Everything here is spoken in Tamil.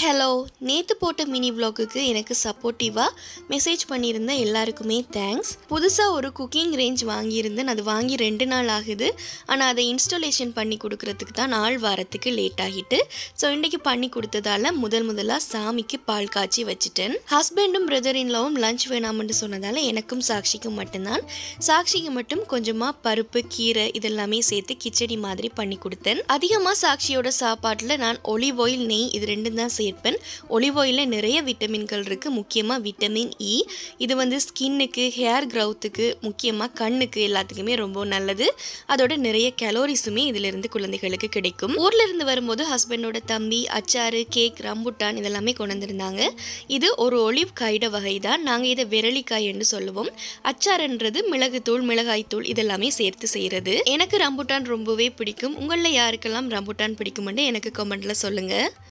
ஹலோ நேற்று போட்ட மினி vlogக்கு எனக்கு சப்போர்ட்டிவாக மெசேஜ் பண்ணியிருந்த எல்லாருக்குமே தேங்க்ஸ் புதுசாக ஒரு குக்கிங் ரேஞ்ச் வாங்கியிருந்தேன் அது வாங்கி ரெண்டு நாள் ஆகுது ஆனால் அதை இன்ஸ்டாலேஷன் பண்ணி கொடுக்கறதுக்கு தான் நாள் வாரத்துக்கு லேட் ஆகிட்டு ஸோ இன்றைக்கி பண்ணி கொடுத்ததால முதல் முதலாக சாமிக்கு பால் காய்ச்சி வச்சுட்டேன் ஹஸ்பண்டும் பிரதர் இன்லாவும் லஞ்ச் வேணாம்னு சொன்னதால் எனக்கும் சாக்ஷிக்கும் மட்டும்தான் சாக்ஷிக்கு மட்டும் கொஞ்சமாக பருப்பு கீரை இதெல்லாமே சேர்த்து கிச்சடி மாதிரி பண்ணி கொடுத்தேன் அதிகமாக சாக்ஷியோட சாப்பாட்டில் நான் ஒலிவ் ஆயில் நெய் இது ரெண்டும் தான் சேர்ப்பேன் ஒலிவ் ஆயிலில் நிறைய விட்டமின்கள் இருக்குது முக்கியமாக விட்டமின் இ இது வந்து ஸ்கின்னுக்கு ஹேர் க்ரௌத்துக்கு முக்கியமாக கண்ணுக்கு எல்லாத்துக்குமே ரொம்ப நல்லது அதோட நிறைய கலோரிஸுமே இதிலிருந்து குழந்தைகளுக்கு கிடைக்கும் ஊர்ல இருந்து வரும்போது ஹஸ்பண்டோட தம்பி அச்சாறு கேக் ரம்புட்டான் இதெல்லாமே கொண்டு வந்திருந்தாங்க இது ஒரு ஒலிவ் காயிட வகை தான் நாங்கள் இதை விரலிக்காய் என்று சொல்லுவோம் அச்சாறுன்றது மிளகுத்தூள் மிளகாய்த்தூள் இதெல்லாமே சேர்த்து செய்கிறது எனக்கு ரம்புட்டான் ரொம்பவே பிடிக்கும் உங்களில் யாருக்கெல்லாம் ரம்புட்டான் பிடிக்கும்னு எனக்கு கமெண்ட்ல சொல்லுங்க